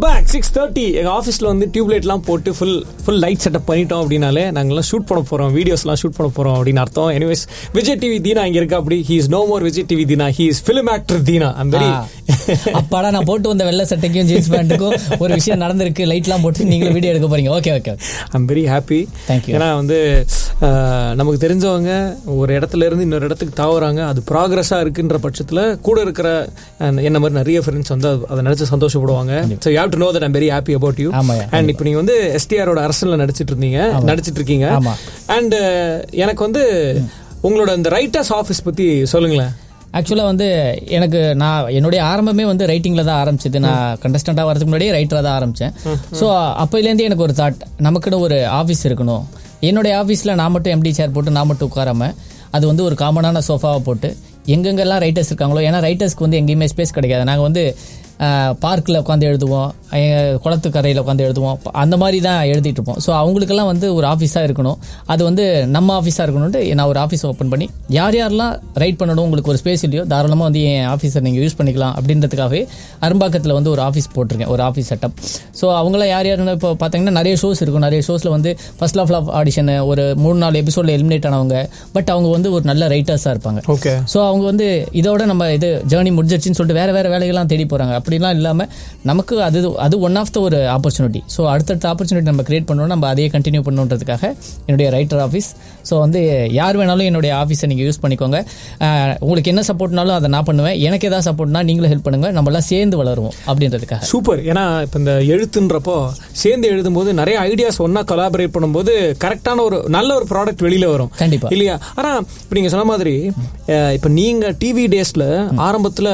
Back six thirty எங்கள் ஆஃபீஸில் வந்து டியூப் லைட்லாம் போட்டு ஃபுல் ஃபுல் லைட் செட்டப் பண்ணிட்டோம் அப்படின்னாலே நாங்கள்லாம் ஷூட் பண்ண போகிறோம் வீடியோஸ்லாம் ஷூட் பண்ண போகிறோம் அப்படின்னு அர்த்தம் எனிவேஸ் விஜய் டிவி தீனா இங்கே இருக்கா அப்படி he is no more Vijay TV Dheena he is film actor Dheena I'm very அப்பாடா நான் போட்டு வந்த வெள்ளை சட்டைக்கும் ஜீன்ஸ் பேண்ட்டுக்கும் ஒரு விஷயம் நடந்திருக்கு லைட்லாம் போட்டு நீங்களும் வீடியோ எடுக்க போறீங்க okay okay I'm very happy Thank you. ஏன்னா வந்து அஹ், நமக்கு தெரிஞ்சவங்க ஒரு இடத்துல இருந்து இன்னொரு இடத்துக்கு தாவுறாங்க அது ப்ராக்ரஸாக இருக்குன்ற பட்சத்தில் கூட இருக்கிற அஹ், என்ன மாதிரி நிறைய ஃப்ரெண்ட்ஸ் வந்து அது- அதை நினச்சி சந்தோஷப்படுவாங்க so you do know that I'm very happy about you ஆமாய்யா, அண்ட் இப்போ நீங்கள் வந்து எஸ்டிஆரோட அரசனில் நடிச்சிட்டு இருந்தீங்க நடிச்சிட்டு இருக்கீங்க ஆமா. அண்ட் எனக்கு வந்து உங்களோட இந்த ரைட்டர்ஸ் ஆஃபீஸ் பற்றி சொல்லுங்களேன் ஆக்சுவலாக வந்து எனக்கு நான் என்னுடைய ஆரம்பமே வந்து ரைட்டிங்கில் தான் ஆரம்பிச்சது நான் கண்டஸ்டண்ட்டாக வரதுக்கு முன்னாடியே ரைட்டராக தான் ஆரம்பித்தேன் ஸோ அப்போலேருந்தே எனக்கு ஒரு தாட் நமக்குன்னு ஒரு ஆஃபீஸ் இருக்கணும் என்னுடைய ஆஃபீஸில் நான் மட்டும் எம்டி சேர் போட்டு நான் மட்டும் உட்காராம அது வந்து ஒரு காமனான சோஃபாவை போட்டு எங்கெங்கெல்லாம் ரைட்டர்ஸ் இருக்காங்களோ ஏன்னா ரைட்டர்ஸ்க்கு வந்து எங்கேயுமே ஸ்பேஸ் கிடைக்காது நாங்கள் வந்து பார்க்கில் உட்காந்து எழுதுவோம் அஹ் குளத்து கரையில் உட்காந்து எழுதுவோம் ப- அந்த மாதிரி தான் எழுதிட்டு இருப்போம் ஸோ அவங்களுக்கெல்லாம் வந்து ஒரு ஆஃபீஸாக இருக்கணும் அது வந்து நம்ம ஆஃபீஸாக இருக்கணும்ட்டு நான் ஒரு ஆஃபீஸ் ஓப்பன் பண்ணி யார் யாரெல்லாம் ரைட் பண்ணணும் உங்களுக்கு ஒரு ஸ்பேஸ் இல்லையோ தாராளமாக வந்து என் ஆஃபீஸை நீங்கள் யூஸ் பண்ணிக்கலாம் அப்படின்றதுக்காகவே அரும்பாக்கத்தில் வந்து ஒரு ஆஃபீஸ் போட்டிருக்கேன் ஒரு ஆஃபீஸ் செட்டப் ஸோ அவங்களாம் யார் யாருன்னு இப்போ பார்த்தீங்கன்னா நிறைய ஷோஸ் இருக்கும் நிறைய ஷோஸில் வந்து ஃபர்ஸ்ட் ஆஃப் ஆஃப் ஆடிஷன் ஒரு மூணு நாலு எபிசோடில் எலிமினேட் ஆனவங்க பட் அவங்க வந்து ஒரு நல்ல ரைட்டர்ஸாக இருப்பாங்க ஓகே ஸோ அவங்க வந்து இதோட நம்ம இது ஜேர்னி முடிஞ்சிருச்சுன்னு சொல்லிட்டு வேற வேற வேலைகள்லாம் தேடி போறாங்க அப்படிலாம் இல்லாமல் நமக்கு அது அது ஒன் ஆஃப் த ஒரு ஆப்பர்ச்சுனிட்டி ஸோ அடுத்தடுத்த ஆப்பர்ச்சுனிட்டி நம்ம கிரியேட் பண்ணணும் நம்ம அதையே கண்டினியூ பண்ணணுன்றதுக்காக என்னுடைய ரைட்டர் ஆஃபீஸ் ஸோ வந்து யார் வேணாலும் என்னுடைய ஆஃபீஸை நீங்கள் யூஸ் பண்ணிக்கோங்க அஹ், உங்களுக்கு என்ன சப்போர்ட்னாலும் அதை நான் பண்ணுவேன் எனக்கு ஏதாவது சப்போர்ட்னா நீங்களும் ஹெல்ப் பண்ணுங்க நம்மளாம் சேர்ந்து வளருவோம் அப்படின்றதுக்காக சூப்பர் ஏன்னா இப்போ இந்த எழுத்துன்றப்போ சேர்ந்து எழுதும்போது நிறைய ஐடியாஸ் ஒன்றா கொலாபரேட் பண்ணும்போது கரெக்டான ஒரு நல்ல ஒரு ப்ராடக்ட் வெளியில வரும் கண்டிப்பா இல்லையா ஆனா இப்ப நீங்க சொன்ன மாதிரி அஹ், இப்ப நீங்க டிவி டேஸ்ல ஆரம்பத்துல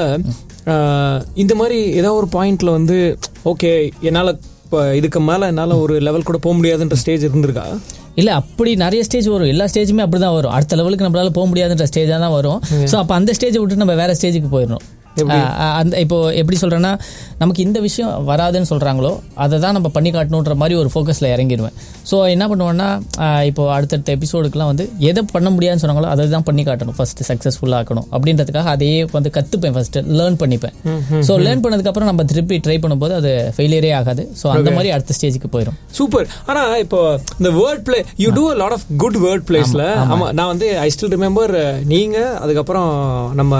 அஹ், இந்த மாதிரி ஏதாவது ஒரு பாயிண்ட்ல வந்து ஓகே என்னால இப்ப இதுக்கு மேல என்னால ஒரு லெவல் கூட போக முடியாதுன்ற ஸ்டேஜ் இருந்திருக்கா இல்ல அப்படி நிறைய ஸ்டேஜ் வரும் எல்லா ஸ்டேஜுமே அப்படிதான் வரும் அடுத்த லெவலுக்கு நம்மளால போக முடியாதுன்ற ஸ்டேஜா தான் வரும் ஸோ அப்போ அந்த ஸ்டேஜை விட்டு நம்ம வேற ஸ்டேஜுக்கு போயிடணும் ஆஹ் அந்த இப்போ எப்படி சொல்றேன்னா நமக்கு இந்த விஷயம் வராதுன்னு சொல்றாங்களோ அதை தான் நம்ம பண்ணி காட்டணுன்ற மாதிரி ஒரு ஃபோக்கஸ்ல இறங்கிடுவேன் ஸோ என்ன பண்ணுவேன்னா ஆஹ் இப்போ அடுத்தடுத்த எபிசோடுக்குலாம் வந்து எதை பண்ண முடியாதுன்னு சொன்னாங்களோ அதை தான் பண்ணி காட்டணும் ஃபர்ஸ்ட் சக்ஸஸ்ஃபுல்லாக ஆக்கணும் அப்படின்றதுக்காக அதையே வந்து கற்றுப்பேன் ஃபர்ஸ்ட் லேர்ன் பண்ணிப்பேன் ஸோ லேர்ன் பண்ணதுக்கப்புறம் நம்ம திருப்பி ட்ரை பண்ணும்போது அது ஃபெயிலியரே ஆகாது ஸோ அந்த மாதிரி அடுத்த ஸ்டேஜுக்கு போயிடும் சூப்பர் ஆனா இப்போ இந்த word play you do a lot of good word பிளேஸ்ல ஆமா நான் வந்து ஐ ஸ்டில் ரிமெம்பர் நீங்க அதுக்கப்புறம் நம்ம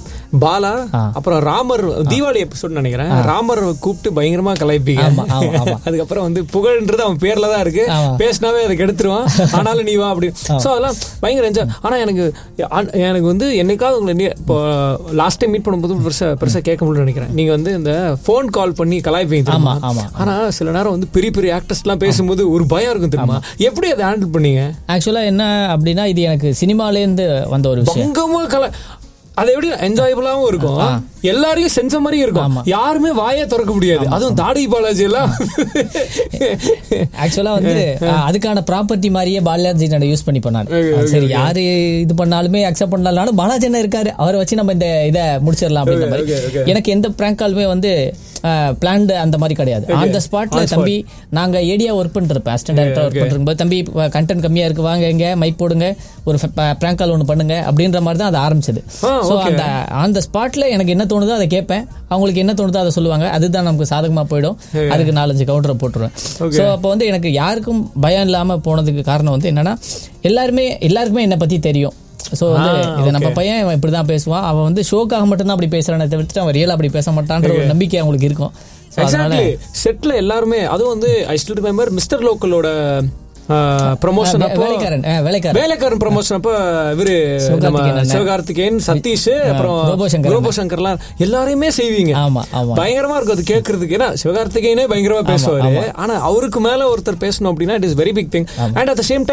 பாலா அப்புறம் ராமர் தீபாவளி எபிசோட் நினைக்கிறேன் ராமர் கூப்பிட்டு பயங்கரமா கலாய்ப்பீங்க ஆமா, ஆமா, ஆமா. அதுக்கப்புறம் வந்து புகழ்ன்றது அவன் பேர்ல தான் இருக்கு ஆமா. பேசினாவே அதை கெடுத்துருவான் ஆனாலும் நீ வா அப்படி சோ அதெல்லாம் பயங்கர என்ஜாய் ஆனா எனக்கு ஆ- எனக்கு வந்து என்னைக்காவது உங்களை நீ- இப்போ லாஸ்ட் டைம் மீட் பண்ணும்போது பெருசா பெருசா கேட்க முடியல நினைக்கிறேன் நீங்க வந்து இந்த ஃபோன் கால் பண்ணி கலாய்ப்பீங்க தெரியுமா? ஆமா, ஆமா. ஆனா சில நேரம் வந்து பெரிய பெரிய ஆக்டர்ஸ் எல்லாம் பேசும்போது ஒரு பயம் இருக்கும் தெரியுமா எப்படி அதை ஹேண்டில் பண்ணீங்க ஆக்சுவலாக என்ன அப்படின்னா இது எனக்கு சினிமாலேருந்து வந்த ஒரு விஷயம் பங்கமா கல அது எப்படி என்ஜாயபிளாவும் இருக்கும் எல்லாரையும் செஞ்ச மாதிரியும் இருக்கும் யாருமே வாயே திறக்க முடியாது அதுவும் தாடி பாலாஜி எல்லாம் ஆக்சுவலா வந்து அஹ், அதுக்கான ப்ராப்பர்ட்டி மாதிரியே பாலாஜி நான் யூஸ் பண்ணி பண்ணாரு சரி யாரு இது பண்ணாலுமே அக்செப்ட் பண்ணாலும் பாலாஜி என்ன இருக்காரு அவரை வச்சு நம்ம இந்த இதை முடிச்சிடலாம் அப்படின்ற மாதிரி எனக்கு எந்த பிராங்க் காலுமே வந்து பிளான்டு அந்த மாதிரி கிடையாது அந்த ஸ்பாட்ல தம்பி நாங்க ஏடியா ஒர்க் பண்ணிருப்பேன் அசிஸ்டன்ட் டைரக்டர் ஒர்க் பண்ணிருக்கும்போது தம்பி கண்டென்ட் கம்மியா இருக்கு வாங்க எங்க மைக் போடுங்க ஒரு பிராங்க் கால் ஒன்று பண்ணுங்க அப்படின்ற மாதிரி தான் அது ஆரம்பிச்சது ஆ, ஸோ அந்த அந்த ஸ்பாட்ல எனக்கு என்ன தோணுதோ அதை கேட்பேன் அவங்களுக்கு என்ன தோணுதோ அதை சொல்லுவாங்க அதுதான் நமக்கு சாதகமா போயிடும் அதுக்கு நாலஞ்சு கவுண்டரை போட்டுருவேன் ஸோ அப்போ வந்து எனக்கு யாருக்கும் பயம் இல்லாம போனதுக்கு காரணம் வந்து என்னன்னா எல்லாருமே எல்லாருக்குமே என்னை பத்தி தெரியும் ஸோ வந்து இது நம்ம பையன் இவன் இப்படிதான் பேசுவான் அவன் வந்து ஷோக்காக மட்டும்தான் அப்படி பேசுறானே தவிர்த்து அவன் ரியலா அப்படி பேச மாட்டான்ற ஒரு நம்பிக்கை அவங்களுக்கு இருக்கும் So அதனால எக்ஸாக்ட்லி செட்ல எல்லாருமே அதுவும் வந்து ஐ ஸ்டில் ரிமெம்பர் மிஸ்டர் லோக்கலோட ப்ரமோஷன் அப்போ வேலைக்காரன் அஹ், வேலைக்காரன் வேலைக்காரன் ப்ரமோஷன் அப்ப இவரு நம்ம சிவகார்த்திகேயன் அண்ணன். சிவகார்த்திகேயன் சதீஷ் அப்புறம் ரோபோ சங்கர் ரோபோ சங்கர்லாம் எல்லாரையுமே செய்வீங்க ஆமா ஆமா பயங்கரமா இருக்கும் அது கேட்கறதுக்கு ஏன்னா சிவகார்த்திகேயனே பயங்கரமா பேசுவாரு ஆனா அவருக்கு மேல ஒருத்தர் பேசணும் அப்படின்னா it is very big thing and at same